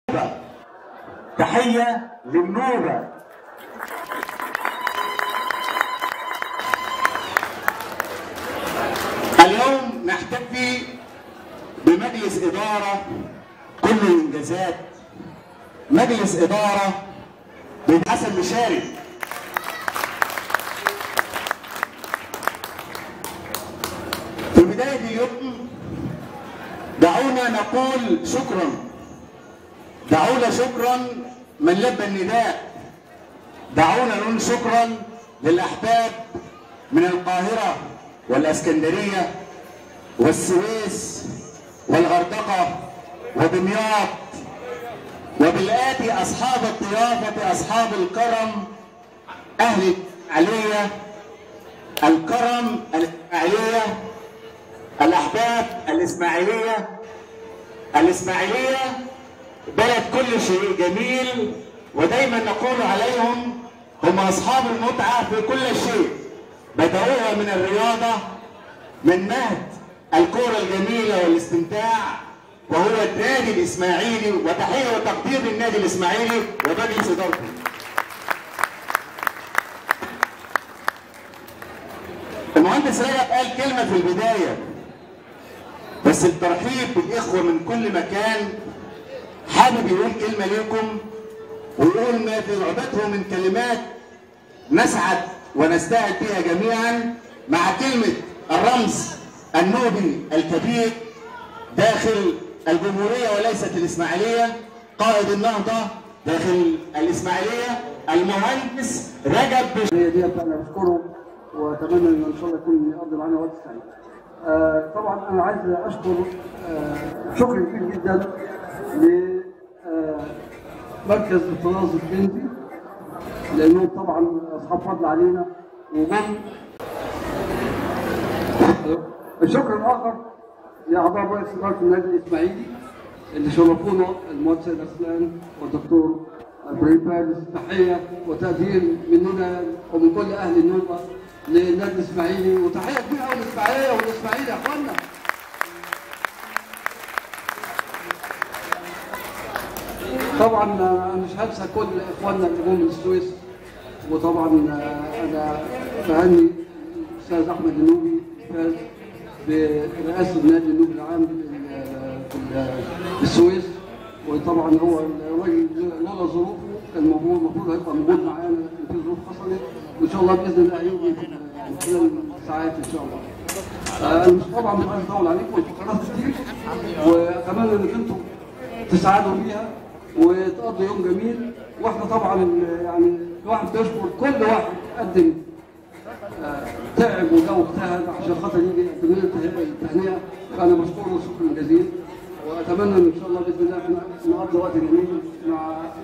تحية للنوبة اليوم نحتفي بمجلس إدارة كله إنجازات مجلس إدارة بن حسن مشاري في بداية اليوم دعونا نقول شكرا دعونا شكرا من لبى النداء دعونا نقول شكرا للأحباب من القاهرة والاسكندرية والسويس والغردقة ودمياط وبالآتي أصحاب الضيافة أصحاب الكرم أهل الإسماعيلية الكرم الإسماعيلية الأحباب الإسماعيلية الإسماعيلية بلد كل شيء جميل ودايما نقول عليهم هم أصحاب المتعة في كل شيء بدأوها من الرياضة من مهد الكرة الجميلة والاستمتاع وهو النادي الإسماعيلي وتحية وتقدير للنادي الإسماعيلي ومجلس إدارته المهندس رجب قال كلمة في البداية بس الترحيب بالإخوة من كل مكان حابب يقول كلمة ليكم ويقول ما في رعبته من كلمات نسعد ونستعد بها جميعا مع كلمة الرمز النوبي الكبير داخل الجمهورية وليست الإسماعيلية قائد النهضة داخل الإسماعيلية المهندس رجب بش... هي دي انا بشكره واتمنى ان ان شاء الله يكون يقضي معانا وقت سعيد. آه طبعا انا عايز اشكر آه شكر كبير جدا ل آه مركز الطراز الكندي لانهم طبعا اصحاب فضل علينا ومن الشكر الاخر لاعضاء رئيس اداره النادي الاسماعيلي اللي شرفونا المهندس سيد اسلام والدكتور ابراهيم فارس تحيه وتقدير مننا ومن كل اهل النوبه للنادي الاسماعيلي وتحيه كبيره قوي للاسماعيليه والاسماعيلي يا اخوانا طبعا انا مش هنسى كل اخواننا اللي جم من السويس وطبعا انا بهني الاستاذ احمد النوبي فاز برئاسه النادي النوبي العام في السويس وطبعا هو الراجل لولا ظروفه كان الموضوع المفروض هيبقى موجود معانا لكن في ظروف حصلت وان شاء الله باذن الله هيجي خلال ساعات ان شاء الله. انا مش طبعا مش عايز اطول عليكم الفقرات كتير واتمنى ان انتم تسعدوا بيها وتقضوا يوم جميل واحنا طبعا يعني الواحد بيشكر كل واحد قدم آه، تعب وجا واجتهد عشان خاطر يجي يقدم لنا التهنئه فانا بشكره شكرا جزيلا واتمنى ان شاء الله باذن الله احنا نقضي وقت جميل مع